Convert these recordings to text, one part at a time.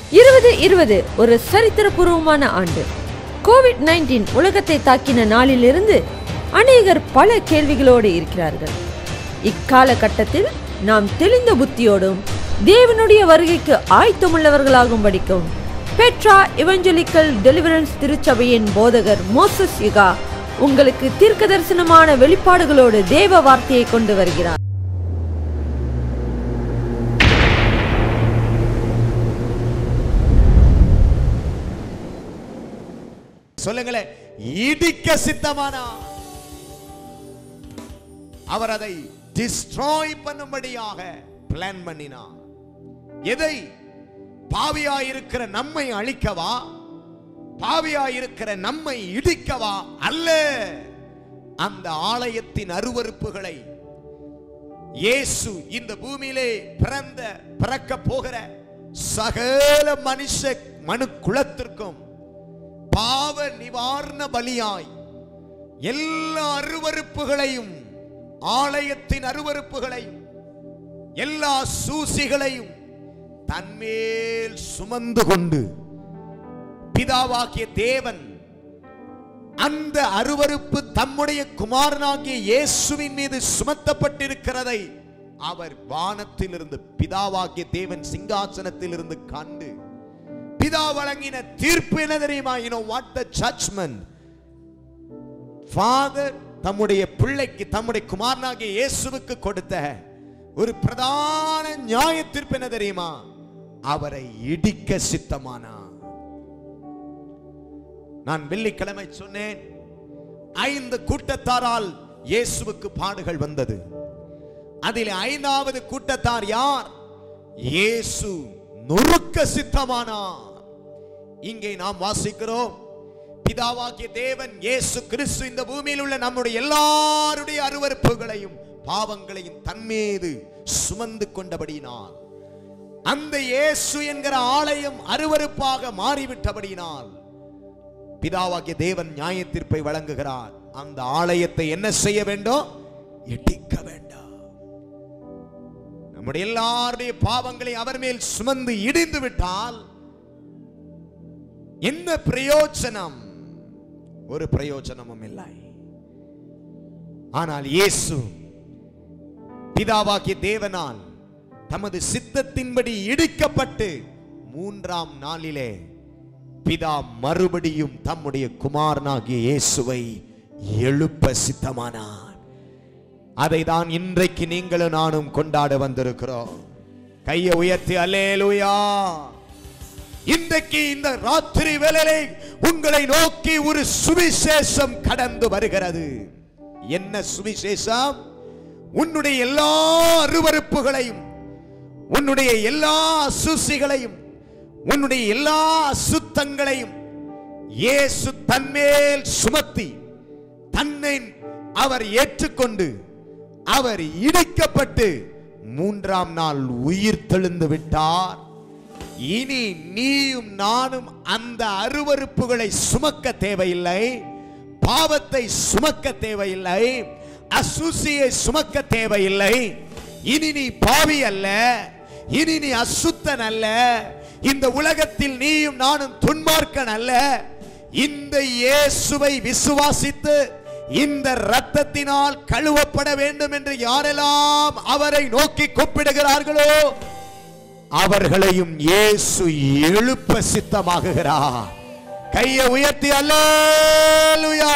இருபது இருபது ஒரு சரித்திரபூர்வமான ஆண்டு கோவிட் நைன்டீன் உலகத்தை தாக்கின நாளிலிருந்து அநேகர் பல கேள்விகளோடு இருக்கிறார்கள் இக்காலகட்டத்தில் நாம் தெளிந்த புத்தியோடும் தேவனுடைய வருகைக்கு ஆயத்தமுள்ளவர்களாகும்படிக்கும் பெட்ரா இவஞ்சலிக்கல் டெலிவரன்ஸ் திருச்சபையின் போதகர் மோசஸ் யுகா உங்களுக்கு தீர்க்க தரிசனமான வெளிப்பாடுகளோடு தேவ வார்த்தையை கொண்டு வருகிறார் சொல்லுங்களேன் இடிக்க சித்தமானா அவர் அதை டிஸ்ட்ராய் பண்ணும்படியாக பிளான் பண்ணினார் எதை பாவியாயிருக்கிற நம்மை அழிக்கவா பாவியாயிருக்கிற நம்மை இடிக்கவா அல்ல அந்த ஆலயத்தின் அருவருப்புகளை இயேசு இந்த பூமியிலே பிறந்த பிறக்க போகிற சகல மனுஷ மனு குலத்திற்கும் பாவ நிவாரண பலியாய் எல்லா அருவருப்புகளையும் ஆலயத்தின் அருவருப்புகளையும் எல்லா சூசிகளையும் தன்மேல் சுமந்து கொண்டு பிதாவாகிய தேவன் அந்த அருவருப்பு தம்முடைய குமாரனாகிய இயேசுவின் மீது சுமத்தப்பட்டிருக்கிறதை அவர் வானத்தில் இருந்து பிதாவாகிய தேவன் சிங்காசனத்தில் இருந்து கண்டு பிதா வழங்கின தீர்ப்பு என்ன தெரியுமா you know what the judgment father தம்முடைய பிள்ளைக்கு தம்முடைய குமாரனாகிய இயேசுவுக்கு கொடுத்த ஒரு பிரதான நியாய தீர்ப்பு என்ன தெரியுமா அவரை இடிக்க சித்தமானா நான் வெள்ளிக்கிழமை சொன்னேன் ஐந்து கூட்டத்தாரால் இயேசுவுக்கு பாடுகள் வந்தது அதில் ஐந்தாவது கூட்டத்தார் யார் இயேசு நொறுக்க சித்தமானார் இங்கே நாம் வாசிக்கிறோம் பிதாவாகிய தேவன் இயேசு கிறிஸ்து இந்த பூமியில் உள்ள நம்முடைய எல்லாருடைய அருவருப்புகளையும் பாவங்களையும் தன்மீது சுமந்து கொண்டபடியினால் அந்த இயேசு என்கிற ஆலயம் அருவருப்பாக மாறிவிட்டபடியினால் பிதாவாகிய தேவன் நியாய தீர்ப்பை வழங்குகிறார் அந்த ஆலயத்தை என்ன செய்ய வேண்டும் இடிக்க வேண்டாம் நம்முடைய எல்லாருடைய பாவங்களை அவர் மேல் சுமந்து இடிந்து விட்டால் என்ன பிரயோஜனம் ஒரு பிரயோஜனமும் இல்லை ஆனால் இயேசு பிதாவாகிய தேவனால் தமது சித்தத்தின்படி இடிக்கப்பட்டு மூன்றாம் நாளிலே பிதா மறுபடியும் தம்முடைய குமாரனாகிய இயேசுவை எழுப்ப சித்தமானார் அதை தான் இன்றைக்கு நீங்களும் நானும் கொண்டாட வந்திருக்கிறோம் கையை உயர்த்தி அல்லேலூயா இன்றைக்கு இந்த ராத்திரி வேளையிலே உங்களை நோக்கி ஒரு சுவிசேஷம் கடந்து வருகிறது என்ன சுவிசேஷம் உன்னுடைய எல்லா அருவருப்புகளையும் உன்னுடைய எல்லா அசுசிகளையும் உன்னுடைய எல்லா அசுத்தங்களையும் இயேசு தன்மேல் சுமத்தி தன்னை அவர் ஏற்றுக்கொண்டு அவர் இடிக்கப்பட்டு மூன்றாம் நாள் உயிர் தெழுந்து விட்டார் இனி நீயும் நானும் அந்த அருவருப்புகளை சுமக்க தேவையில்லை பாவத்தை சுமக்க தேவையில்லை அசுசியை சுமக்க தேவையில்லை இனி நீ பாவி அல்ல இனி நீ அசுத்தன் அல்ல இந்த உலகத்தில் நீயும் நானும் துன்மார்க்கன் அல்ல இந்த இயேசுவை விசுவாசித்து இந்த ரத்தத்தினால் கழுவப்பட வேண்டும் என்று யாரெல்லாம் அவரை நோக்கி கூப்பிடுகிறார்களோ அவர்களையும் இயேசு எழுப்ப சித்தமாகுகிறார் கையை உயர்த்தி அல்லேலூயா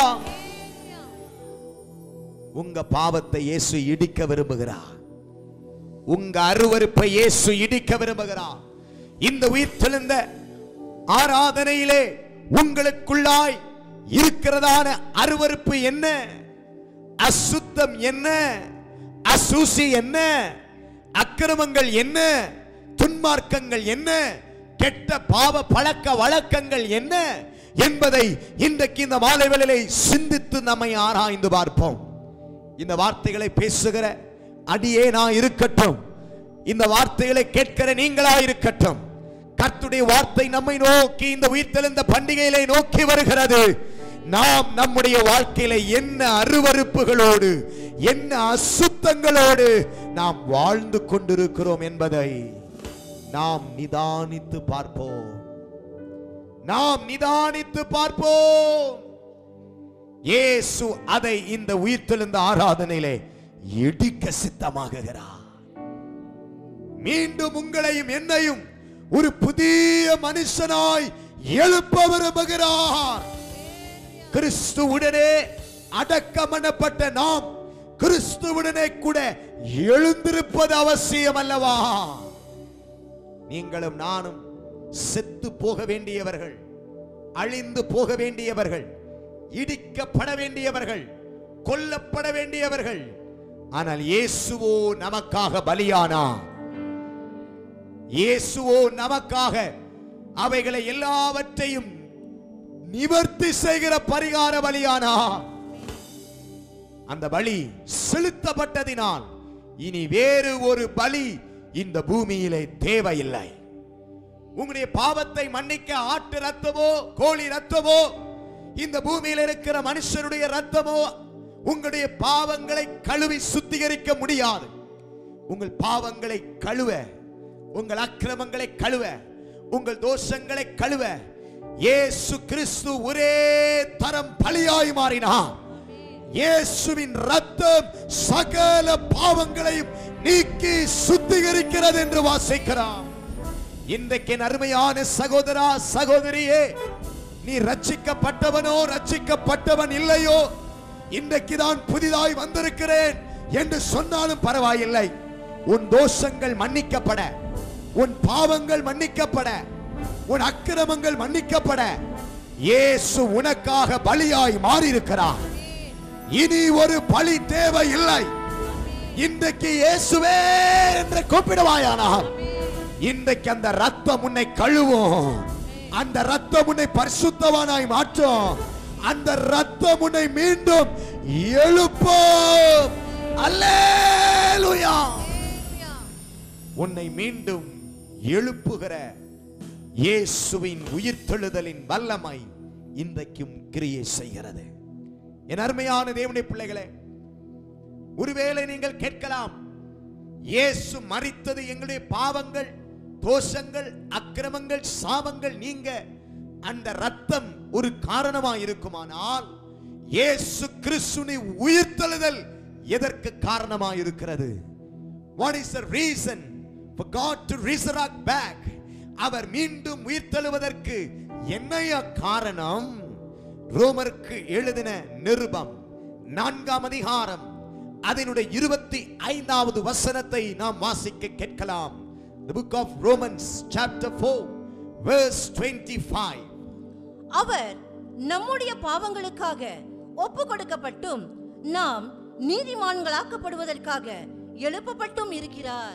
உங்க பாவத்தை இயேசு இடிக்க விரும்புகிறார் உங்க அருவருப்பை இயேசு இடிக்க விரும்புகிறார் இந்த உயிர்த்தெழுந்த ஆராதனையிலே உங்களுக்குள்ளாய் இருக்கிறதான அருவருப்பு என்ன அசுத்தம் என்ன அசூசி என்ன அக்கிரமங்கள் என்ன துன்மார்க்கங்கள் என்ன கெட்ட பாவ பழக்க வழக்கங்கள் என்ன என்பதை இன்றைக்கு இந்த மாலை வேளையிலே சிந்தித்து நம்மை ஆராய்ந்து பார்ப்போம் இந்த வார்த்தைகளை பேசுகிற அடியே நான் இருக்கட்டும் இந்த வார்த்தைகளை கேட்கிற நீங்களா இருக்கட்டும் கர்த்துடைய வார்த்தை நம்மை நோக்கி இந்த உயிர்த்தெழுந்த பண்டிகையிலே நோக்கி வருகிறது நாம் நம்முடைய வாழ்க்கையில என்ன அருவருப்புகளோடு என்ன அசுத்தங்களோடு நாம் வாழ்ந்து கொண்டிருக்கிறோம் என்பதை நாம் நிதானித்து பார்ப்போம் நாம் நிதானித்து பார்ப்போம் இயேசு அதை இந்த உயிர்த்தெழுந்த ஆராதனையிலே இடிக்க சித்தமாகுகிறார் மீண்டும் உங்களையும் என்னையும் ஒரு புதிய மனுஷனாய் எழுப்ப விரும்புகிறார் கிறிஸ்துவுடனே அடக்கமனப்பட்ட நாம் கிறிஸ்துவுடனே கூட எழுந்திருப்பது அவசியம் அல்லவா நீங்களும் நானும் செத்து போக வேண்டியவர்கள் அழிந்து போக வேண்டியவர்கள் இடிக்கப்பட வேண்டியவர்கள் கொல்லப்பட வேண்டியவர்கள் ஆனால் இயேசுவோ நமக்காக பலியானா இயேசுவோ நமக்காக அவைகளை எல்லாவற்றையும் நிவர்த்தி செய்கிற பரிகார பலியானா அந்த பலி செலுத்தப்பட்டதினால் இனி வேறு ஒரு பலி இந்த பூமியிலே தேவையில்லை உங்களுடைய பாவத்தை மன்னிக்க ஆட்டு ரத்தமோ கோழி ரத்தமோ இந்த பூமியில் இருக்கிற மனுஷருடைய ரத்தமோ உங்களுடைய பாவங்களை கழுவி சுத்திகரிக்க முடியாது உங்கள் பாவங்களை கழுவ உங்கள் அக்கிரமங்களை கழுவ உங்கள் தோஷங்களை கழுவ இயேசு கிறிஸ்து ஒரே தரம் பலியாய் மாறினார் இயேசுவின் ரத்தம் சகல பாவங்களையும் நீக்கி சுத்திகரிக்கிறது என்று வாசிக்கிறார் இன்றைக்கு என் அருமையான சகோதரா சகோதரியே நீ ரட்சிக்கப்பட்டவனோ ரட்சிக்கப்பட்டவன் இல்லையோ இன்றைக்கு தான் புதிதாய் வந்திருக்கிறேன் என்று சொன்னாலும் பரவாயில்லை உன் தோஷங்கள் மன்னிக்கப்பட உன் பாவங்கள் மன்னிக்கப்பட உன் அக்கிரமங்கள் மன்னிக்கப்பட இயேசு உனக்காக பலியாய் மாறியிருக்கிறார் இனி ஒரு பலி தேவை இல்லை இன்றைக்கு இயேசுவே என்று கூப்பிடுவாயானால் இன்றைக்கு அந்த ரத்தம் உன்னை கழுவும் அந்த ரத்தம் உன்னை பரிசுத்தவானாய் மாற்றும் அந்த ரத்தம் உன்னை மீண்டும் எழுப்பும் அல்லேலூயா உன்னை மீண்டும் எழுப்புகிற இயேசுவின் உயிர்த்தெழுதலின் வல்லமை இன்றைக்கும் கிரியை செய்கிறது என் அருமையான தேவனுடைய பிள்ளைகளே ஒருவேளை நீங்கள் கேட்கலாம் இயேசு மரித்தது எங்களுடைய பாவங்கள் தோஷங்கள் அக்கிரமங்கள் சாபங்கள் நீங்க அந்த ரத்தம் ஒரு காரணமா இருக்குமானால் இயேசு கிறிஸ்துவின் உயிர்த்தெழுதல் எதற்கு காரணமா இருக்கிறது what is the reason for God to resurrect back அவர் மீண்டும் உயிர்த்தெழுவதற்கு என்னைய காரணம் ரோமருக்கு எழுதின நிருபம் நான்காம் அதிகாரம் அதனுடைய இருபத்தி ஐந்தாவது வசனத்தை நாம் வாசிக்க கேட்கலாம் the book of romans chapter 4 verse 25 அவர் நம்முடைய பாவங்களுக்காக ஒப்பு கொடுக்கப்பட்டும் நாம் நீதிமான்களாக்கப்படுவதற்காக எழுப்பப்பட்டும் இருக்கிறார்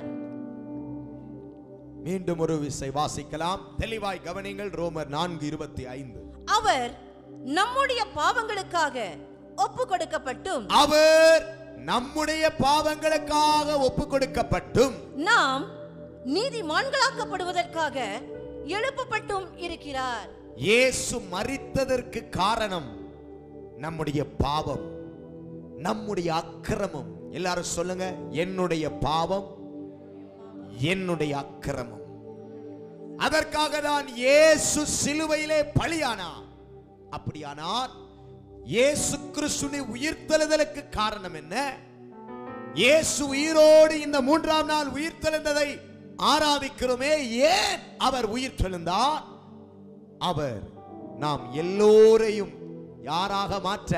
மீண்டும் ஒரு விசை வாசிக்கலாம் தெளிவாய் கவனிங்கள் ரோமர் நான்கு இருபத்தி ஐந்து அவர் நம்முடைய பாவங்களுக்காக ஒப்பு கொடுக்கப்பட்டும் அவர் நம்முடைய பாவங்களுக்காக ஒப்பு கொடுக்கப்பட்டும் நாம் நீதிமான்களாக்கப்படுவதற்காக எழுப்பப்பட்டும் இருக்கிறார் இயேசு மரித்ததற்கு காரணம் நம்முடைய பாவம் நம்முடைய அக்கிரமம் எல்லாரும் சொல்லுங்க என்னுடைய பாவம் என்னுடைய அக்கிரமம் அதற்காக தான் இயேசு சிலுவையிலே பலியானார் அப்படியானால் இயேசு கிறிஸ்துவின் உயிர்த்தெழுதலுக்கு காரணம் என்ன இயேசு உயிரோடு இந்த மூன்றாம் நாள் உயிர்த்தெழுந்ததை ஆராதிக்கிறோமே ஏன் அவர் உயிர்த்தெழுந்தார் அவர் நாம் எல்லோரையும் யாராக மாற்ற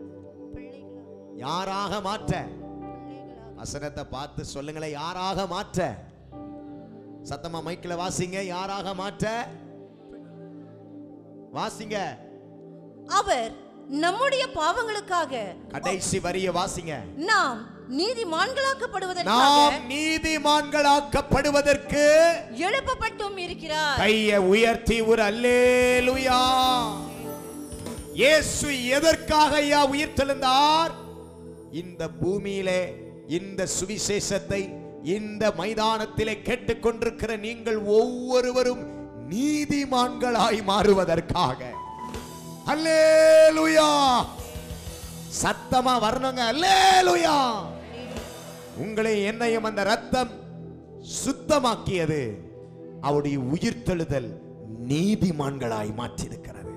யாராக மாற்ற வசனத்தை பார்த்து சொல்லுங்களேன் யாராக மாற்ற சத்தமா மைக்கில் வாசிங்க யாராக மாற்ற வாசிங்க அவர் நம்முடைய பாவங்களுக்காக கடைசி வரிய வாசிங்க நாம் நீதிமான்களாக்கப்படுவதற்காக நாம் நீதிமான்களாக்கப்படுவதற்கு எழுப்பப்பட்டும் இருக்கிறார் கையை உயர்த்தி ஒரு அல்லேலுயா இயேசு எதற்காக ஐயா உயிர்த்தெழுந்தார் இந்த பூமியிலே இந்த சுவிசேஷத்தை இந்த மைதானத்திலே கேட்டுக்கொண்டிருக்கிற நீங்கள் ஒவ்வொருவரும் நீதிமான்களாய் மாறுவதற்காக அல்லேலுயா சத்தமா வரணுங்க அல்லேலுயா உங்களை என்னையும் அந்த ரத்தம் சுத்தமாக்கியது அவருடைய உயிர்த்தெழுதல் நீதிமான்களாய் மாற்றியிருக்கிறது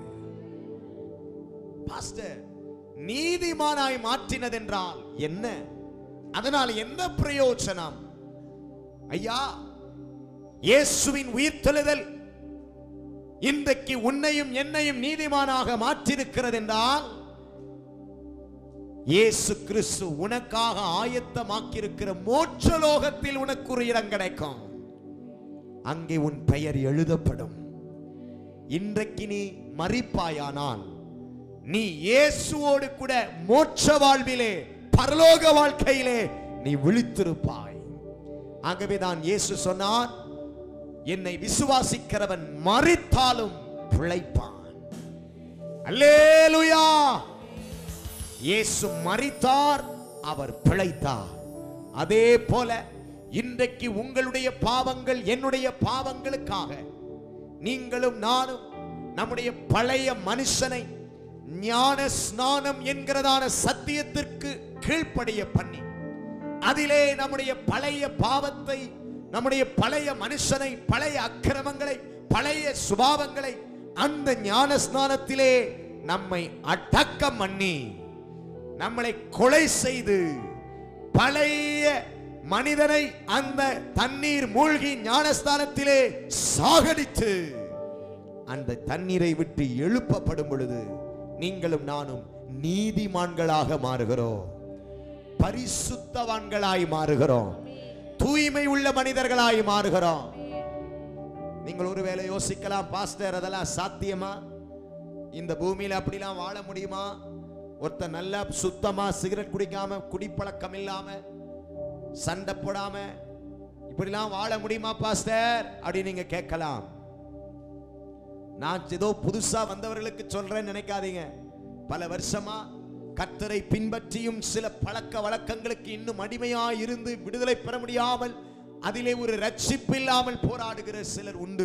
பாஸ்டர் நீதிமானாய் மாற்றினதென்றால் என்ன அதனால் என்ன பிரயோஜனம் ஐயா இயேசுவின் உயிர்த்தெழுதல் இன்றைக்கு உன்னையும் என்னையும் நீதிமானாக மாற்றிருக்கிறது என்றால் இயேசு கிறிஸ்து உனக்காக ஆயத்தமாக்கியிருக்கிற மோட்சலோகத்தில் உனக்கு ஒரு இடம் கிடைக்கும் அங்கே உன் பெயர் எழுதப்படும் இன்றைக்கு நீ மறிப்பாயானால் நீ இயேசுவோடு கூட மோட்ச வாழ்விலே பரலோக வாழ்க்கையிலே நீ விழித்திருப்பாய் ஆகவேதான் இயேசு சொன்னார் என்னை விசுவாசிக்கிறவன் மறித்தாலும் பிழைப்பான் அல்லேலூயா இயேசு மரித்தார் அவர் பிழைத்தார் அதே போல இன்றைக்கு உங்களுடைய பாவங்கள் என்னுடைய பாவங்களுக்காக நீங்களும் நானும் நம்முடைய பழைய மனுஷனை ஞான ஸ்நானம் என்கிறதான சத்தியத்திற்கு கீழ்ப்படிய பண்ணி அதிலே நம்முடைய பழைய பாவத்தை நம்முடைய பழைய மனுஷனை பழைய அக்கிரமங்களை பழைய சுபாவங்களை அந்த ஞான ஸ்நானத்திலே நம்மை அடக்கம் பண்ணி நம்மளை கொலை செய்து பழைய மனிதனை அந்த தண்ணீர் மூழ்கி ஞானஸ்தானத்திலே சாகடித்து அந்த தண்ணீரை விட்டு எழுப்பப்படும் பொழுது நீங்களும் நானும் நீதிமான்களாக மாறுகிறோம் பரிசுத்தவான்களாய் மாறுகிறோம் தூய்மை உள்ள மனிதர்களாய் மாறுகிறோம் நீங்கள் ஒருவேளை யோசிக்கலாம் பாஸ்டர் அதெல்லாம் சாத்தியமா இந்த பூமியில அப்படிலாம் வாழ முடியுமா ஒருத்தன் நல்லா சுத்தமா சிகரெட் குடிக்காம குடிப்பழக்கம் இல்லாம சண்டை போடாம இப்படிலாம் வாழ முடியுமா பாஸ்டர் அப்படின்னு நீங்க கேட்கலாம் நான் ஏதோ புதுசா வந்தவர்களுக்கு சொல்றேன்னு நினைக்காதீங்க பல வருஷமா கர்த்தரை பின்பற்றியும் சில பழக்க வழக்கங்களுக்கு இன்னும் அடிமையா இருந்து விடுதலை பெற முடியாமல் அதிலே ஒரு ரட்சிப்பு இல்லாமல் போராடுகிற சிலர் உண்டு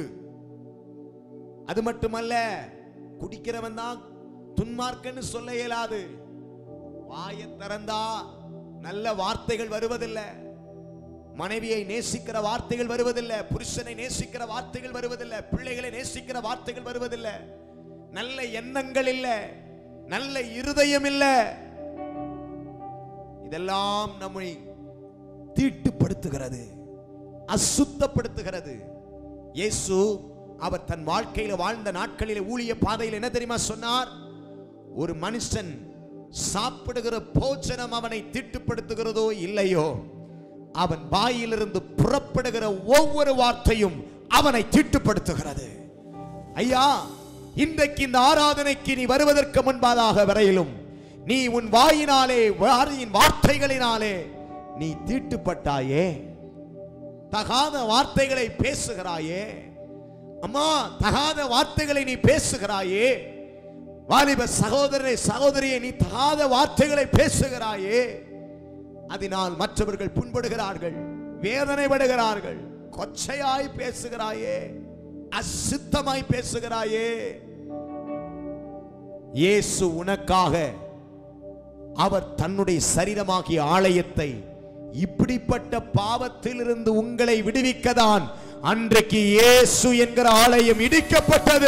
அது மட்டுமல்ல குடிக்கிறவன் தான் துன்மார்க்கன்னு சொல்ல இயலாது வாயை திறந்தா நல்ல வார்த்தைகள் வருவதில்லை மனைவியை நேசிக்கிற வார்த்தைகள் வருவதில்லை புருஷனை நேசிக்கிற வார்த்தைகள் வருவதில்லை பிள்ளைகளை நேசிக்கிற வார்த்தைகள் வருவதில்லை நல்ல எண்ணங்கள் இல்ல நல்ல இருதயம் இல்ல இதெல்லாம் நம்மை தீட்டுப்படுத்துகிறது அசுத்தப்படுத்துகிறது இயேசு அவர் தன் வாழ்க்கையில வாழ்ந்த நாட்களிலே ஊழிய பாதையில் என்ன தெரியுமா சொன்னார் ஒரு மனுஷன் சாப்பிடுகிற போஜனம் அவனை தீட்டுப்படுத்துகிறதோ இல்லையோ அவன் வாயிலிருந்து புறப்படுகிற ஒவ்வொரு வார்த்தையும் அவனை தீட்டுப்படுத்துகிறது ஐயா இன்றைக்கு இந்த ஆராதனைக்கு நீ வருவதற்கு முன்பதாக வரையிலும் நீ உன் வாயினாலே வாரியின் வார்த்தைகளினாலே நீ தீட்டுப்பட்டாயே தகாத வார்த்தைகளை பேசுகிறாயே அம்மா தகாத வார்த்தைகளை நீ பேசுகிறாயே வாலிப சகோதரனை சகோதரியை நீ தகாத வார்த்தைகளை பேசுகிறாயே அதனால் மற்றவர்கள் புண்படுகிறார்கள் வேதனைப்படுகிறார்கள் கொச்சையாய் பேசுகிறாயே அசுத்தமாய் பேசுகிறாயே இயேசு உனக்காக அவர் தன்னுடைய சரீரமாகிய ஆலயத்தை இப்படிப்பட்ட பாவத்திலிருந்து உங்களை விடுவிக்கதான் அன்றைக்கு இயேசு என்கிற ஆலயம் இடிக்கப்பட்டது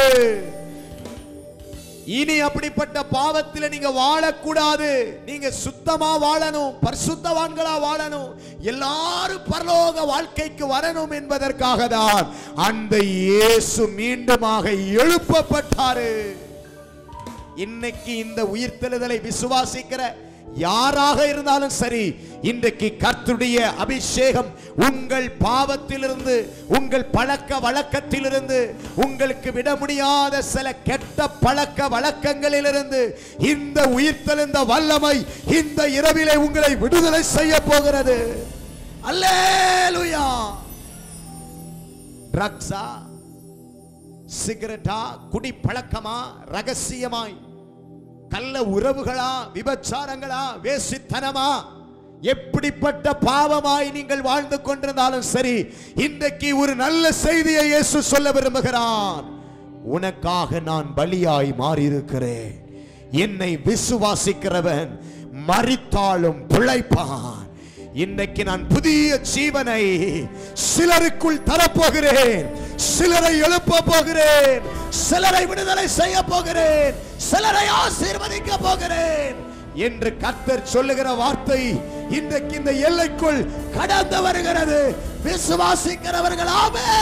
இனி அப்படிப்பட்ட பாவத்தில் நீங்க வாழக்கூடாது நீங்க சுத்தமா வாழணும் பரிசுத்தவான்களா வாழணும் எல்லாரும் பரலோக வாழ்க்கைக்கு வரணும் என்பதற்காக தான் அந்த இயேசு மீண்டுமாக எழுப்பப்பட்டாரு இன்னைக்கு இந்த உயிர்த்தெழுதலை விசுவாசிக்கிற யாராக இருந்தாலும் சரி இன்றைக்கு கர்த்தருடைய அபிஷேகம் உங்கள் பாவத்திலிருந்து உங்கள் பழக்க வழக்கத்திலிருந்து உங்களுக்கு விட முடியாத சில கெட்ட பழக்க வழக்கங்களிலிருந்து இந்த உயிர்த்தெழுந்த வல்லமை இந்த இரவிலே உங்களை விடுதலை செய்ய போகிறது அல்லேலூயா ட்ரக்ஸா சிகரெட்டா குடி பழக்கமா ரகசியமாய் கள்ள உறவுகளா விபச்சாரங்களா வேசித்தனமா எப்படிப்பட்ட பாவமாய் நீங்கள் வாழ்ந்து கொண்டிருந்தாலும் சரி இன்றைக்கு ஒரு நல்ல செய்தியை இயேசு சொல்ல விரும்புகிறான் உனக்காக நான் பலியாய் மாறியிருக்கிறேன் என்னை விசுவாசிக்கிறவன் மரித்தாலும் பிழைப்பான் இன்றைக்கு நான் புதிய ஜீவனை சிலருக்குள் தரப்போகிறேன் சிலரை எழுப்ப போகிறேன் சிலரை விடுதலை செய்ய போகிறேன் சிலரை ஆசீர்வதிக்க போகிறேன் என்று கர்த்தர் சொல்லுகிற வார்த்தை இன்றைக்கு இந்த எல்லைக்குள் கடந்து வருகிறது விசுவாசிக்கிறவர்களாமே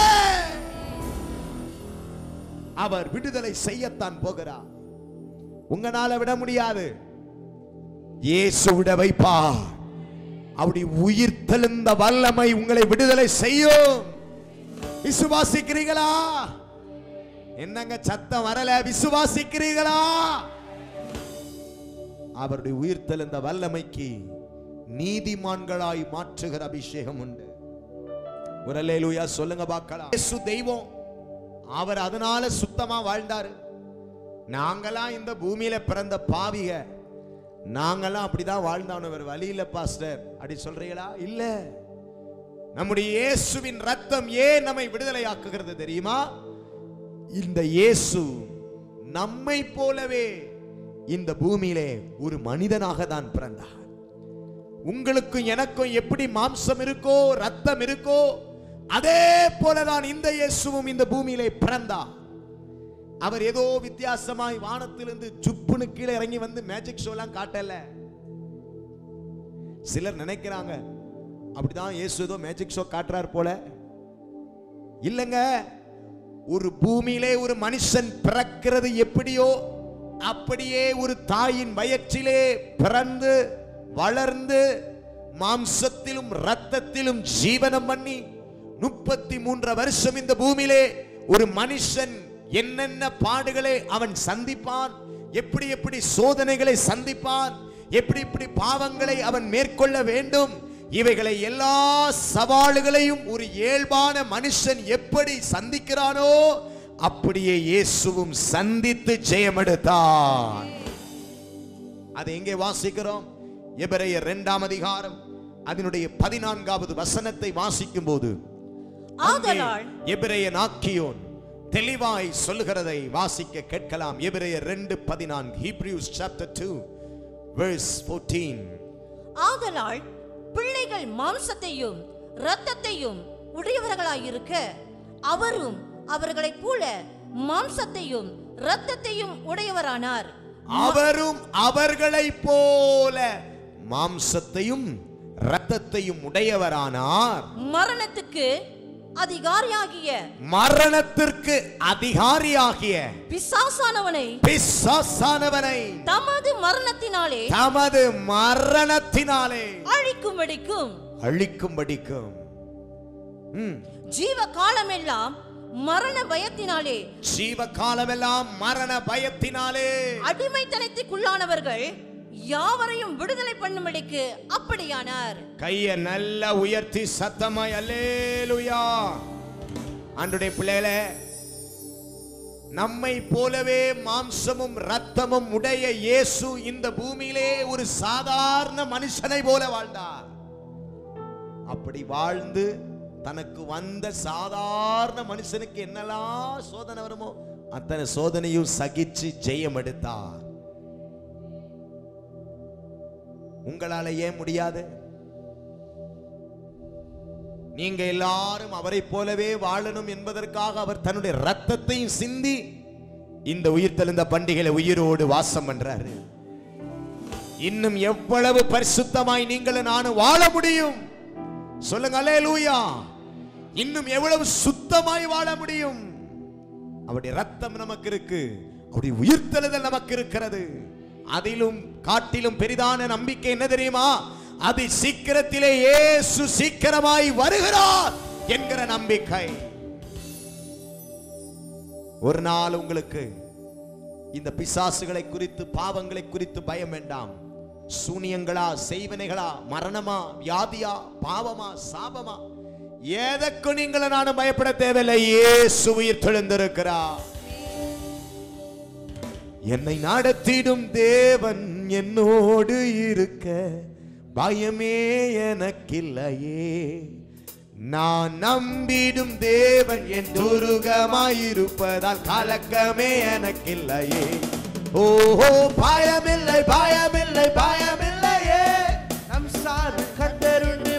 அவர் விடுதலை செய்யத்தான் போகிறார் உங்களால விட முடியாது இயேசு விட வைப்பா அவருடைய உயிர் தெளிந்த வல்லமை உங்களை விடுதலை செய்யும் விசுவாசிக்கிறீங்களா என்னங்க சத்தம் வரல விசுவாசிக்கிறீர்களா அவருடைய உயிர் தெளிந்த வல்லமைக்கு நீதிமான்களாய் மாற்றுகிற அபிஷேகம் உண்டு ஒரு அல்லேலூயா சொல்லுங்க பார்க்கலாம் இயேசு தெய்வம் அவர் அதனால சுத்தமா வாழ்ந்தாரு நாங்களாம் இந்த பூமியில பிறந்த பாவிக நாங்கெல்லாம் அப்படிதான் வாழ்ந்தோம் வேற வழி இல்ல பாஸ்டர் அப்படி சொல்றீங்களா இல்ல நம்முடைய இயேசுவின் ரத்தம் ஏன் நம்மை விடுதலை ஆக்குகிறது தெரியுமா இந்த இயேசு நம்மை போலவே இந்த பூமியிலே ஒரு மனிதனாக தான் பிறந்தார் உங்களுக்கும் எனக்கும் எப்படி மாம்சம் இருக்கோ ரத்தம் இருக்கோ அதே போலதான் இந்த இயேசுவும் இந்த பூமியிலே பிறந்தார் அவர் ஏதோ வித்தியாசமாய் வானத்திலிருந்து ஜுப்புன்னு கீழே இறங்கி வந்து மேஜிக் ஷோலாம் காட்டல சிலர் நினைக்கிறாங்க அப்படிதான் இயேசு ஏதோ மேஜிக் ஷோ காட்டுறார் போல இல்லைங்க ஒரு பூமியிலே ஒரு மனுஷன் பிறக்கிறது எப்படியோ அப்படியே ஒரு தாயின் வயிற்றிலே பிறந்து வளர்ந்து மாம்சத்திலும் ரத்தத்திலும் ஜீவனம் பண்ணி முப்பத்தி மூன்று வருஷம் இந்த பூமியிலே ஒரு மனுஷன் என்னென்ன பாடுகளை அவன் சந்திப்பான் எப்படி எப்படி சோதனைகளை சந்திப்பான் எப்படி எப்படி பாவங்களை அவன் மேற்கொள்ள வேண்டும் இவைகளை எல்லா சவால்களையும் ஒரு இயல்பான மனுஷன் எப்படி சந்திக்கிறானோ அப்படியே இயேசுவும் சந்தித்து ஜெயமெடுத்தான் அதை எங்கே வாசிக்கிறோம் எபிரேயர் இரண்டாம் அதிகாரம் அதனுடைய பதினான்காவது வசனத்தை வாசிக்கும் போது ஆதலால் எபிரேய நாக்கியோன் தெளிவாய் சொல்லுகிறதை வாசிக்க கேட்கலாம் எபிரேயர் ரெண்டு பதினான்கு ஹீப்ரியூஸ் சாப்டர் டூ verse 14 ஆதலால் பிள்ளைகள் மாம்சத்தையும் இரத்தத்தையும் உடையவர்களாயிருக்க அவரும் அவர்களைப் போல மாம்சத்தையும் இரத்தத்தையும் உடையவரானார் அவரும் அவர்களைப் போல மாம்சத்தையும் இரத்தத்தையும் உடையவரானார் மரணத்துக்கு அதிகாரியாகிய மரணத்திற்கு அதிகாரியாகிய பிசாசானவனை பிசாசானவனை தமது மரணத்தினாலே தமது மரணத்தினாலே அழிக்கும்படிக்கும் அழிக்கும்படிக்கும் ம். ஜீவ காலமெல்லாம் மரண பயத்தினாலே ஜீவ காலமெல்லாம் மரண பயத்தினாலே அடிமைத்தனத்துக்குள்ளானவர்கள் யாவரையும் விடுதலை பண்ணும்படிக்கு அப்படியானார் கைய நல்லா உயர்த்தி சத்தமாய் அல்லேலுயா அன்றைய பிள்ளைகளே நம்மை போலவே மாம்சமும் ரத்தமும் உடைய இயேசு இந்த பூமியிலே ஒரு சாதாரண மனுஷனை போல வாழ்ந்தார் அப்படி வாழ்ந்து தனக்கு வந்த சாதாரண மனுஷனுக்கு என்னெல்லாம் சோதனை வருமோ அத்தனை சோதனையும் சகிச்சு ஜெயம் எடுத்தார் உங்களால ஏன் முடியாது நீங்க எல்லாரும் அவரை போலவே வாழணும் என்பதற்காக அவர் தன்னுடைய ரத்தத்தையும் சிந்தி இந்த உயிர் தெளிந்த பண்டிகையில உயிரோடு வாசம் பண்றாரு இன்னும் எவ்வளவு பரிசுத்தமாய் நீங்களும் நானும் வாழ முடியும் சொல்லுங்க அல்லேலூயா இன்னும் எவ்வளவு சுத்தமாய் வாழ முடியும் அவருடைய ரத்தம் நமக்கு இருக்கு அவருடைய உயிர்த்தெழுதல் நமக்கு இருக்கிறது அதிலும் காட்டிலும் பெரிதான நம்பிக்கை என்ன தெரியுமா அது சீக்கிரத்திலே இயேசு சீக்கிரமாய் வருகிறார் என்கிற நம்பிக்கை ஒரு நாள் உங்களுக்கு இந்த பிசாசுகளை குறித்து பாவங்களை குறித்து பயம் வேண்டாம் சூனியங்களா செய்வனைகளா மரணமா வியாதியா பாவமா சாபமா எதற்கும் நீங்கள் நானும் பயப்பட தேவையில்லை இயேசு உயிர் தெழுந்திருக்கிறார் என்னை நடத்திடும் தேவன் என்னோடு இருக்க பயமே எனக்கில்லையே நான் நம்பிடும் தேவன் என் துருகமாயிருப்பதால் கலக்கமே எனக்கில்லையே ஓஹோ பயமில்லை பயமில்லை பயமில்லையே நம் சார் கத்தருண்டு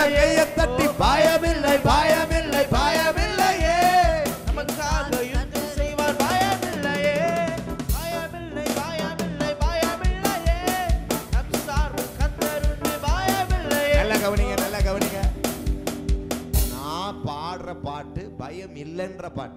கையை தட்டி பயமில்லை பயமில்லை பயமில்லையே நமக்காக யுத்தம் செய்வார் பயமில்லையே பயமில்லை பயமில்லை பயமில்லையே நம் சார்பில் கத்தருண்டு பயமில்லையே நல்ல கவனிங்க நல்ல கவனிங்க நான் பாடுற பாட்டு பயம் இல்லைன்ற பாட்டு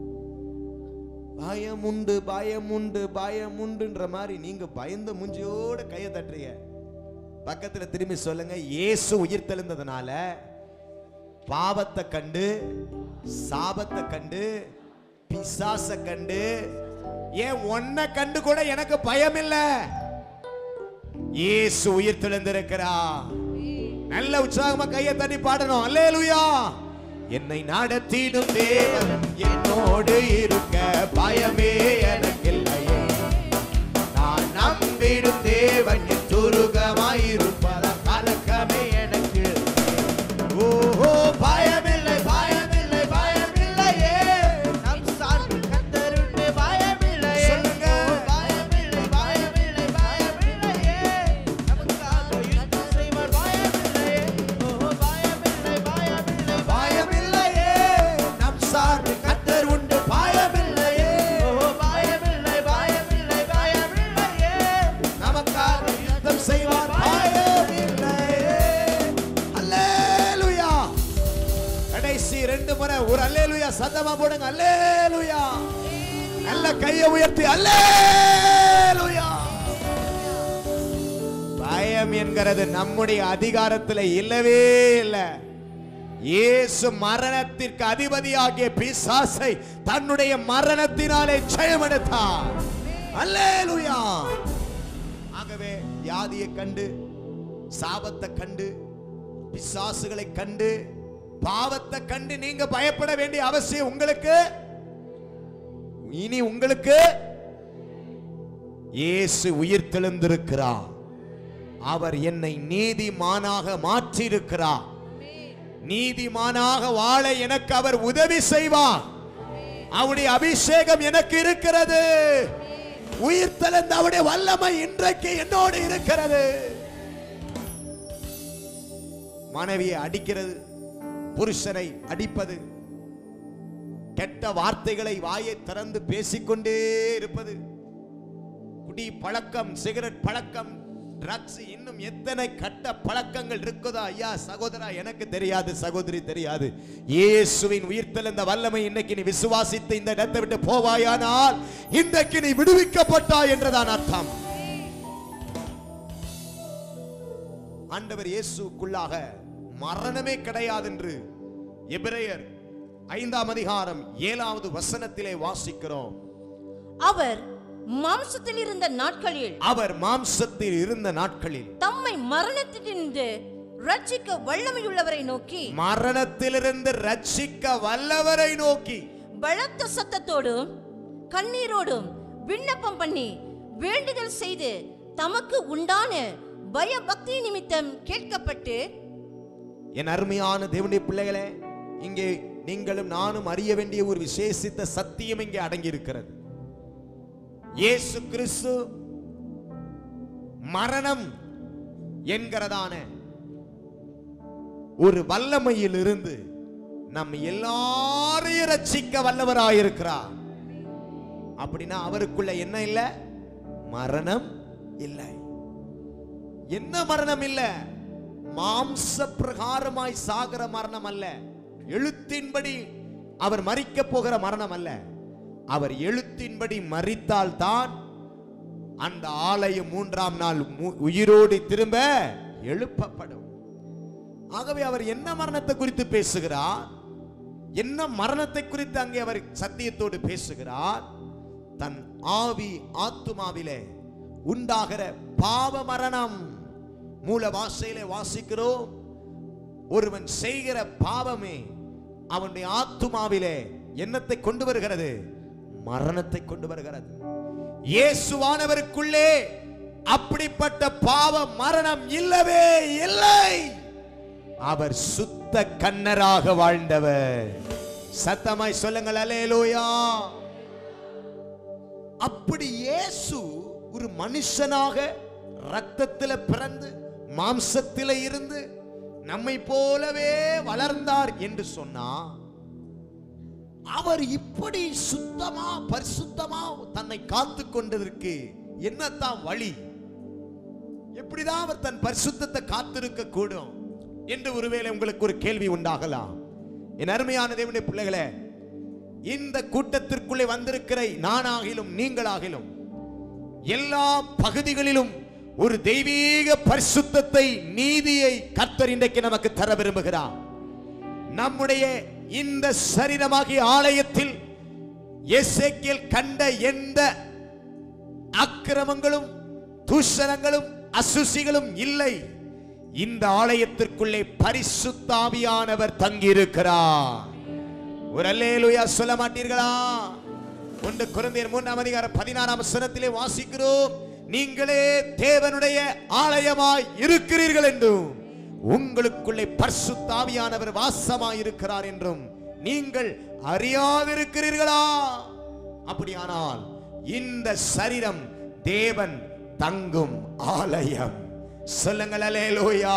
பயம் உண்டு பயம் உண்டு பயம் உண்டுன்ற மாதிரி நீங்க பயந்த மூஞ்சியோட கையை தட்டுறீங்க பக்கத்துல திரும்பி சொல்லுங்க இயேசு உயிர் தெளிந்ததுனால பாவத்தை கண்டு சாபத்தை கண்டு பிசாச கண்டு ஏன் ஒன்ன கண்டு கூட எனக்கு பயம் இல்ல இயேசு உயிர் தெளிந்திருக்கிறா நல்ல உற்சாகமா கையை தட்டி பாடணும் அல்லேலூயா என்னை நடத்திடும் தேவன் என்னோடு இருக்க பயமே எனக்கில்லையே நான் நம்பிடும் தேவன் என் துருகமாயிருப்பத கலக்கமே எனக்கு ஓஹோ பயமில்லை பயமில்லை பயமில்லையே நம் சார்பில் கத்தருண்டு பயமில்லையே சொல்லுங்க. பயமில்லை பயமில்லை பயமில்லையே நமக்காக யுத்தம் செய்வார் பயமில்லையே ஓ பயமில்லை பயமில்லை பயமில்லையே நம் சார்பு கத்தர் உண்டு பயமில்லையே ஓ பயமில்லை பயமில்லை பயமில்லையே நமக்காக யுத்தம் செய்வார் பயமில்லையே அல்லேலூயா கடைசி ரெண்டு முறை ஒரு அல்லேலூயா சத்தமா போடுங்க அல்லேலூயா நல்ல கையை உயர்த்தி அல்லேலூயா பயம் என்கிறது நம்முடைய அதிகாரத்தில் இல்லவே இல்லை இயேசு மரணத்திற்கு அதிபதியாகிய பிசாசை தன்னுடைய மரணத்தினாலே ஜெயமெடுத்தார் அல்லேலூயா ஆகவே வியாதியை கண்டு சாபத்தை கண்டு பிசாசுகளை கண்டு பாவத்தை கண்டு நீங்க பயப்பட வேண்டிய அவசியம் உங்களுக்கு இனி உங்களுக்கு இயேசு உயிர் தெளிந்திருக்கிறார் அவர் என்னை நீதிமானாக மாற்றியிருக்கிறார் நீதிமானாக வாழ எனக்கு அவர் உதவி செய்வார் அவருடைய அபிஷேகம் எனக்கு இருக்கிறது உயிர் தெளிந்த அவருடைய வல்லமை இன்றைக்கு என்னோடு இருக்கிறது மனைவியை அடிக்கிறது புருஷனை அடிப்பது கெட்ட வார்த்தைகளை வாயை திறந்து பேசிக்கொண்டே இருப்பது குடி பழக்கம் சிகரெட் பழக்கம் ட்ரக்ஸ் இன்னும் எத்தனை கட்ட பழக்கங்கள் இருக்குதோ ஐயா சகோதரா எனக்கு தெரியாது சகோதரி தெரியாது இயேசுவின் உயிர்த்தெழுந்த வல்லமை இன்னைக்கு நீ விசுவாசித்து இந்த இடத்தை விட்டு போவாயானால் இன்றைக்கு நீ விடுவிக்கப்பட்டாய் என்றுதான் அர்த்தம் ஆண்டவர் இயேசுக்குள்ளாக மரணமே கிடையாது என்று எபிரேயர் ஐந்தாம் அதிகாரம் ஏழாவது வசனத்திலே வாசிக்கிறோம் அவர் மாம்சத்தில் இருந்த நாட்களில் அவர் மாம்சத்தில் இருந்த நாட்களில் தம்மை மரணத்திலிருந்து ரட்சிக்க வல்லமையுள்ளவரை நோக்கி மரணத்திலிருந்து ரட்சிக்க வல்லவரை நோக்கி பலத்த சத்தத்தோடும் கண்ணீரோடும் விண்ணப்பம் பண்ணி வேண்டுதல் செய்து தமக்கு உண்டான பயபக்தி நிமித்தம் கேட்கப்பட்டு என் அருமையான தேவனுடைய பிள்ளைகளே இங்கே நீங்களும் நானும் அறிய வேண்டிய ஒரு விசேஷித்த சத்தியம் இங்கே அடங்கி இருக்கிறது இயேசு கிறிஸ்து மரணம் என்கிறதான ஒரு வல்லமையில் இருந்து நம்ம எல்லாரையும் ரட்சிக்க வல்லவராயிருக்கிறார் அப்படின்னா அவருக்குள்ள என்ன இல்லை மரணம் இல்லை என்ன மரணம் இல்ல மாம்ச பிரகாரமாய் சாகிற மரணம் அல்ல எழுத்தின்படி அவர் மறிக்க போகிற மரணம் அல்ல அவர் எழுத்தின்படி மறித்தால் தான் அந்த ஆலயம் மூன்றாம் நாள் மு- உயிரோடு திரும்ப எழுப்பப்படும் ஆகவே அவர் என்ன மரணத்தை குறித்து பேசுகிறார் என்ன மரணத்தை குறித்து அங்கே அவர் சத்தியத்தோடு பேசுகிறார் தன் ஆவி ஆத்துமாவிலே உண்டாகிற பாவ மரணம் மூல வாசையிலே வாசிக்கிறோம் ஒருவன் செய்கிற பாவமே அவனுடைய ஆத்துமாவிலே என்னத்தை கொண்டு வருகிறது மரணத்தை கொண்டு வருகிறது இயேசுவானவருக்குள்ளே அப்படிப்பட்ட பாவ மரணம் இல்லவே இல்லை அவர் சுத்த கண்ணராக வாழ்ந்தவர் சத்தமாய் சொல்லுங்கள் அலேலூயா அப்படி இயேசு ஒரு மனுஷனாக ரத்தத்தில் பிறந்து மாம்சத்தில் இருந்து நம்மை போலவே வளர்ந்தார் என்று சொன்னா அவர் இப்படி சுத்தமா பரிசுத்தமா தன்னை காத்து கொண்டதற்கு என்னத்தான் வழி எப்படிதான் அவர் தன் பரிசுத்தத்தை காத்திருக்க கூடும் என்று ஒருவேளை உங்களுக்கு ஒரு கேள்வி உண்டாகலாம் என் அருமையான தேவனுடைய பிள்ளைகளே இந்த கூட்டத்திற்குள்ளே வந்திருக்கிற நானாகிலும் நீங்களாகிலும் எல்லா பகுதிகளிலும் ஒரு தெய்வீக பரிசுத்தத்தை நீதியை கர்த்தர் இன்றைக்கு நமக்கு தர விரும்புகிறார் நம்முடைய இந்த சரீரமாகிய ஆலயத்தில் எசேக்கியேல் கண்ட எந்த அக்கிரமங்களும் தூஷணங்களும் அசுசிகளும் இல்லை இந்த ஆலயத்திற்குள்ளே பரிசுத்தாவியானவர் தங்கியிருக்கிறார் ஒரு அல்லேலூயா சொல்ல மாட்டீர்களா ஒன்று குழந்தையர் மூன்றாம் அதிகாரம் பதினாறாம் வசனத்திலே வாசிக்கிறோம் நீங்களே தேவனுடைய ஆலயமாய் இருக்கிறீர்கள் என்றும் உங்களுக்குள்ளே பரிசுத்தாவியானவர் வாசமாய் இருக்கிறார் என்றும் நீங்கள் அறியாதிருக்கிறீர்களா அப்படியானால் இந்த சரீரம் தேவன் தங்கும் ஆலயம் சொல்லுங்கள் அல்லேலூயா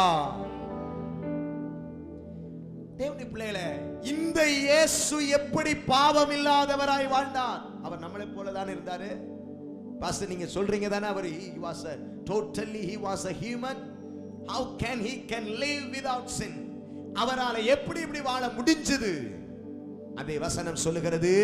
தேவனுடைய பிள்ளைகளே இந்த இயேசு எப்படி பாவம் இல்லாதவராய் வாழ்ந்தார் அவர் நம்மளை போல தானே இருந்தாரு பாஸ்டர் நீங்க சொல்றீங்க தானே அவர் he was a totally he was a human how can he can live without sin அவரால எப்படி இப்படி வாழ முடிஞ்சது அதே வசனம் சொல்லுகிறது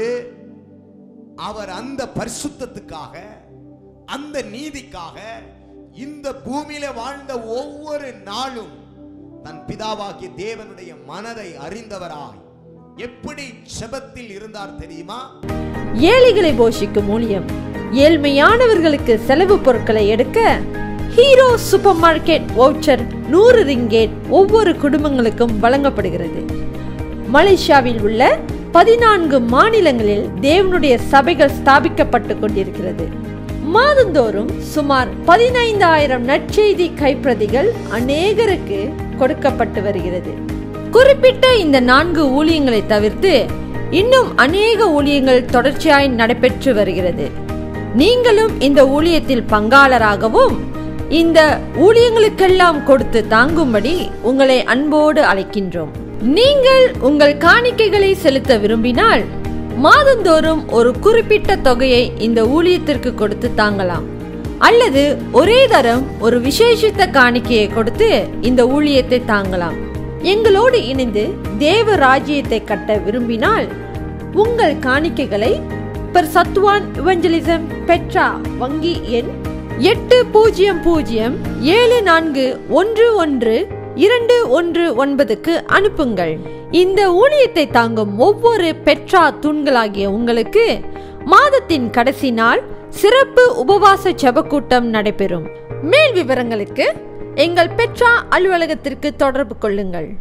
அவர் அந்த பரிசுத்தத்துக்காக அந்த நீதிக்காக இந்த பூமியில வாழ்ந்த ஒவ்வொரு நாளும் தன் பிதாவாகிய தேவனுடைய மனதை அறிந்தவராய் எப்படி செபத்தில் இருந்தார் தெரியுமா ஏழைகளை போஷிக்கும் ஊழியம் ஏழ்மையானவர்களுக்கு செலவு பொருட்களை எடுக்க ஹீரோ சூப்பர் மார்க்கெட் வவுச்சர் நூறு ரிங்கேட் ஒவ்வொரு குடும்பங்களுக்கும் வழங்கப்படுகிறது மலேசியாவில் உள்ள பதினான்கு மாநிலங்களில் தேவனுடைய சபைகள் ஸ்தாபிக்கப்பட்டு கொண்டிருக்கிறது மாதந்தோறும் சுமார் பதினைந்தாயிரம் நற்செய்தி கைப்பிரதிகள் அநேகருக்கு கொடுக்கப்பட்டு வருகிறது குறிப்பிட்ட இந்த நான்கு ஊழியங்களை தவிர்த்து இன்னும் அநேக ஊழியங்கள் தொடர்ச்சியாய் நடைபெற்று வருகிறது நீங்களும் இந்த ஊழியத்தில் பங்காளராகவும் இந்த ஊழியங்களுக்கெல்லாம் கொடுத்து தாங்கும்படி உங்களை அன்போடு அழைக்கின்றோம் நீங்கள் உங்கள் காணிக்கைகளை செலுத்த விரும்பினால் மாதந்தோறும் ஒரு குறிப்பிட்ட தொகையை இந்த ஊழியத்திற்கு கொடுத்து தாங்கலாம் அல்லது ஒரே தரம் ஒரு விசேஷித்த காணிக்கையை கொடுத்து இந்த ஊழியத்தை தாங்கலாம் எங்களோடு இணைந்து தேவ ராஜ்யத்தை கட்ட விரும்பினால் உங்கள் காணிக்கைகளை பெர் சத்வான் இவஞ்சலிசம் பெட்ரா வங்கி எண் எட்டு பூஜ்ஜியம் பூஜ்ஜியம் ஏழு நான்கு ஒன்று ஒன்று இரண்டு ஒன்று ஒன்பதுக்கு அனுப்புங்கள் இந்த ஊழியத்தை தாங்கும் ஒவ்வொரு பெட்ரா தூண்களாகிய உங்களுக்கு மாதத்தின் கடைசி நாள் சிறப்பு உபவாச ஜெபக்கூட்டம் நடைபெறும் மேல் விவரங்களுக்கு எங்கள் பெட்ரா அலுவலகத்திற்கு தொடர்பு கொள்ளுங்கள்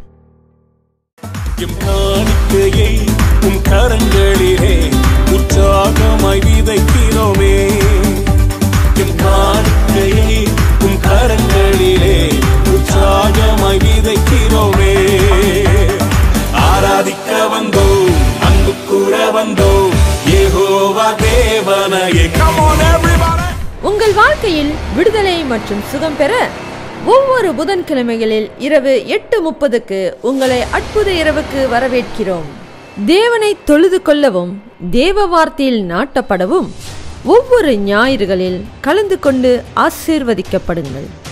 எம் காணிக்கையை உம் கரங்களிலே உற்சாகமாய் விதைக்கிறோமே எம் காணிக்கையை உம் கரங்களிலே உற்சாகமாய் விதைக்கிறோமே ஆராதிக்க வந்தோம் அன்பு கூற வந்தோம் ஏகோவா தேவனையே Come on everybody உங்கள் வாழ்க்கையில் விடுதலை மற்றும் சுகம் பெற ஒவ்வொரு புதன்கிழமைகளில் இரவு எட்டு முப்பதுக்கு உங்களை அற்புத இரவுக்கு வரவேற்கிறோம் தேவனை தொழுது கொள்ளவும் தேவ வார்த்தையில் நாட்டப்படவும் ஒவ்வொரு ஞாயிறுகளில் கலந்து கொண்டு ஆசீர்வதிக்கப்படுங்கள்